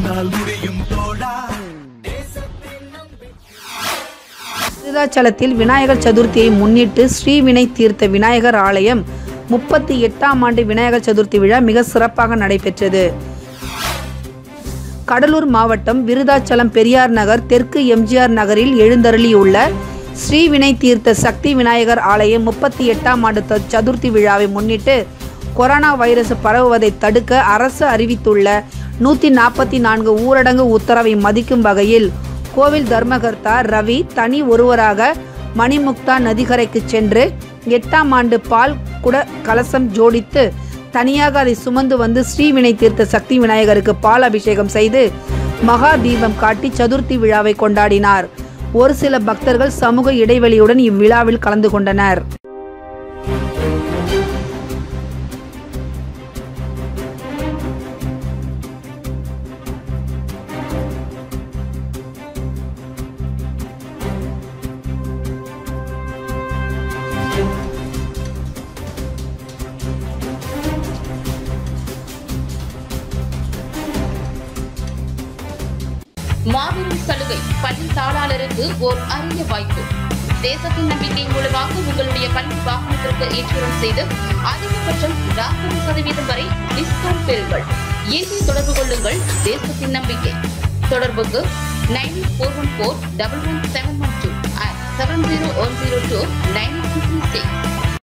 உன்னால் முடியும் தோழா விருதாச்சலத்தில் விநாயகர் சதுர்த்தியை முன்னிட்டு ஸ்ரீவினை தீர்த்த விநாயகர் ஆலயம் முப்பத்தி எட்டாம் ஆண்டு விநாயகர் சதுர்த்தி விழா மிக சிறப்பாக நடைபெற்றது கடலூர் மாவட்டம் விருதாச்சலம் பெரியார் நகர் தெற்கு எம்ஜிஆர் நகரில் எழுந்தருளியுள்ள ஸ்ரீவினை தீர்த்த சக்தி விநாயகர் ஆலயம் முப்பத்தி எட்டாம் ஆண்டு த- சதுர்த்தி விழாவை முன்னிட்டு கொரோனா வைரஸ் பரவுவதை தடுக்க அரசு அறிவித்துள்ள நூற்றி நாற்பத்தி நான்கு ஊரடங்கு உத்தரவை மதிக்கும் வகையில் கோவில் தர்மகர்த்தா ரவி தனி ஒருவராக மணிமுக்தா நதிக்கரைக்கு சென்று எட்டாம் ஆண்டு பால் குட கலசம் ஜோடித்து தனியாக அதை சுமந்து வந்து ஸ்ரீவினை தீர்த்த சக்தி விநாயகருக்கு பால் அபிஷேகம் செய்து மகா தீபம் காட்டி சதுர்த்தி விழாவை கொண்டாடினார் ஒரு சில பக்தர்கள் சமூக இடைவெளியுடன் இவ்விழாவில் கலந்து கொண்டனர் மாபெரும் சலுகை பள்ளி தாளாளருக்கு ஓர் அரிய வாய்ப்பு தேசத்தின் நம்பிக்கை மூலமாக உங்களுடைய பள்ளி வாகனத்திற்கு இன்சூரன்ஸ் செய்து அதிகபட்சம் நாற்பது சதவீதம் வரை டிஸ்கவுண்ட் பெறுங்கள் இன்று தொடர்பு கொள்ளுங்கள் தேசத்தின் நம்பிக்கை தொடர்புக்கு nine four one four double one seven one two seven zero one zero two nine six six